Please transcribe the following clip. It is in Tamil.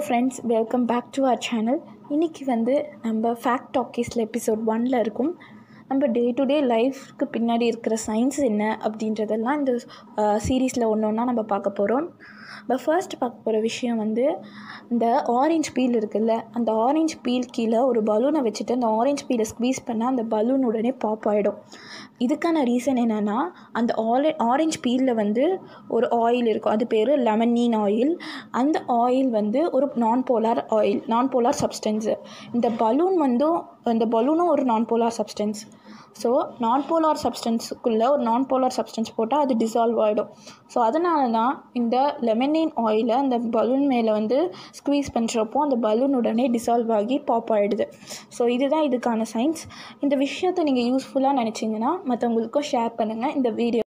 friends welcome back to our channel இன்றைக்கி வந்து நம்ம ஃபேக்ட் டாக்கீஸில் எபிசோட் ஒனில் இருக்கும் நம்ம டே டு டே லைஃப்க்கு பின்னாடி இருக்கிற சயின்ஸ் என்ன அப்படின்றதெல்லாம் இந்த சீரீஸில் ஒன்று ஒன்றா நம்ம பார்க்க போகிறோம் நம்ம ஃபர்ஸ்ட் பார்க்க போகிற விஷயம் வந்து இந்த ஆரஞ்சு பீல் இருக்குல்ல அந்த ஆரஞ்சு பீல் கீழே ஒரு பலூனை வச்சுட்டு அந்த ஆரஞ்சு பீலை ஸ்க்வீஸ் பண்ணால் அந்த பலூன் உடனே பாப் ஆகிடும் இதுக்கான ரீசன் என்னென்னா அந்த ஆலே ஆரஞ்சு பீலில் வந்து ஒரு ஆயில் இருக்கும் அது பேர் லெமனீன் ஆயில் அந்த ஆயில் வந்து ஒரு non polar oil non polar substance இந்த பலூன் வந்து இந்த பலூனும் ஒரு non polar substance so non polar சப்ஸ்டன்ஸுக்குள்ளே ஒரு நான் போலார் சப்ஸ்டன்ஸ் போட்டால் அது டிசால்வ் ஆகிடும் ஸோ அதனால தான் இந்த லெமனின் ஆயிலை அந்த பலூன் மேலே வந்து ஸ்க்வீஸ் பண்ணுறப்போ அந்த பலூன் உடனே டிசால்வ் ஆகி பாப் ஆகிடுது ஸோ இதுதான் இதுக்கான சயின்ஸ் இந்த விஷயத்தை நீங்கள் யூஸ்ஃபுல்லாக நினச்சிங்கன்னா மற்றவங்களுக்கும் ஷேர் பண்ணுங்கள் இந்த வீடியோ